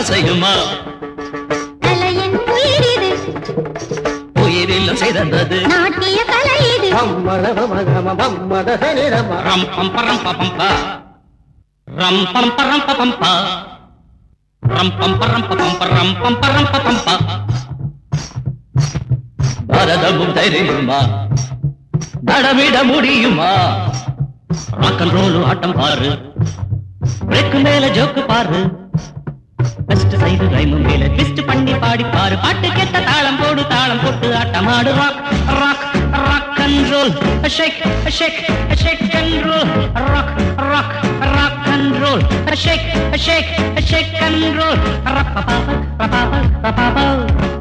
அசையுமா கலையின் உயிரிது உயிரிலும் சிறந்தது நாட்டிய கலை இது ரம் பம் பரம் பம் பா ரம் பம் பரம் பம் பா ரம் பம் பரம் பம் பரம் பம் பரம் பம் பா பரதமும் தைரியுமா நடமிட முடியுமா ராக் அண்ட் ரோல் ஆட்டம் பாரு பிரேக்கு மேல ஜோக்கு பாரு பெஸ்ட் சைடு ரைமு மேல ட்விஸ்ட் பண்ணி பாடி பாரு பாட்டு கேட்ட தாளம் போடு தாளம் போட்டு ஆட்டம் ஆடு rock rock rock and roll shake shake shake and roll rock rock rock and roll shake shake shake and roll ரப்ப பாப்ப ரப்ப பாப்ப